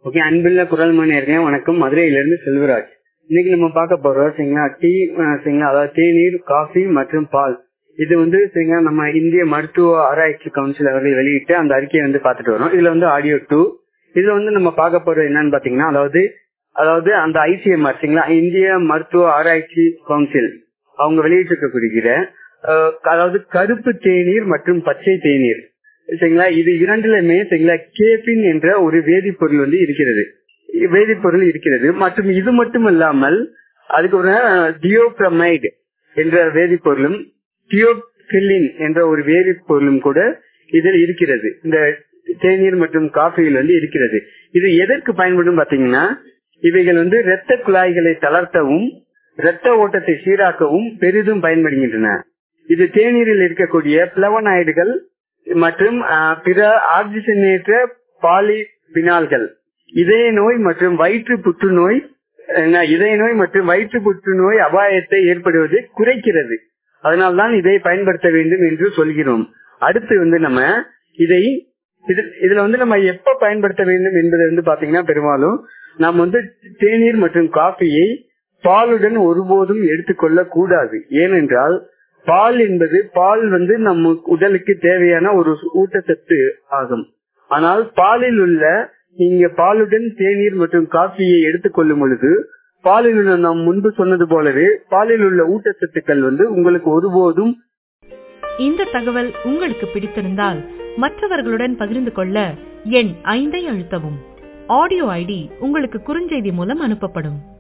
okay அன்புள்ள குரல் மணியர்களே வணக்கம் மதுரையிலிருந்து செல்வராஜ் இன்னைக்கு நம்ம பார்க்க போறோம் சரிங்களா டீ அஹ், சரிங்களா அதாவது தேநீர் காஃபி மற்றும் பால் இது வந்து சரிங்களா நம்ம இந்திய மருத்துவ ஆராய்ச்சி கவுன்சில் அவர்கள் வெளியிட்டு அந்த அறிக்கையை வந்து பார்த்துட்டு வரோம் இதுல வந்து ஆடியோ டூ இதுல வந்து நம்ம பார்க்க போறது என்னன்னு பாத்தீங்கன்னா அதாவது அதாவது அந்த ஐசிஎம்ஆர் சரிங்களா இந்திய மருத்துவ ஆராய்ச்சி கவுன்சில் அவங்க வெளியிட்டிருக்கக்கூடிய அஹ், அதாவது கருப்பு தேநீர் மற்றும் பச்சை தேநீர் சரிங்களா இது இரண்டுலயுமே சரிங்களா கேபின் என்ற ஒரு வேதிப்பொருள் வந்து இருக்கிறது வேதிப்பொருள் இருக்கிறது மற்றும் இது மட்டும் இல்லாமல் அதுக்கு ஒரு டியோப்ரமைடு என்ற வேதிப்பொருளும் டியோபிலின் என்ற ஒரு வேதிப்பொருளும் கூட இதில் இருக்கிறது இந்த தேநீர் மற்றும் காஃபியில் வந்து இருக்கிறது இது எதற்கு பயன்படும் பாத்தீங்கன்னா இவைகள் வந்து இரத்த குழாய்களை தளர்த்தவும் இரத்த ஓட்டத்தை சீராக்கவும் பெரிதும் பயன்படுகின்றன இது தேநீரில் இருக்கக்கூடிய பிளவனாய்டுகள் மற்றும் ஆஹ், பிற ஆக்சிஜனேற்ற பாலிபினால்கள் இதய நோய் மற்றும் வயிற்று புற்றுநோய் என்ன, இதய நோய் மற்றும் வயிற்று புற்றுநோய் அபாயத்தை ஏற்படுவது குறைக்கிறது அதனால்தான் இதை பயன்படுத்த வேண்டும் என்று சொல்கிறோம் அடுத்து வந்து நம்ம இதை இது- இதுல வந்து நம்ம எப்ப பயன்படுத்த வேண்டும் என்பது வந்து பாத்தீங்கன்னா பெரும்பாலும் நாம் வந்து தேநீர் மற்றும் காஃபியை பாலுடன் ஒருபோதும் எடுத்துக்கொள்ள கூடாது ஏனென்றால் பால் என்பது பால் வந்து நம்ம உடலுக்கு தேவையான ஒரு ஊட்டச்சத்து ஆகும் ஆனால் பாலில் உள்ள நீங்க பாலுடன் தேநீர் மற்றும் காஃபியை எடுத்துக்கொள்ளும் பொழுது பாலில் உள்ள நாம் முன்பு சொன்னது போலவே பாலில் உள்ள ஊட்டச்சத்துக்கள் வந்து உங்களுக்கு ஒருபோதும் இந்த தகவல் உங்களுக்கு பிடித்திருந்தால் மற்றவர்களுடன் பகிர்ந்து கொள்ள எண் ஐந்தை அழுத்தவும் ஆடியோ ஐடி உங்களுக்கு குறுஞ்செய்தி மூலம் அனுப்பப்படும்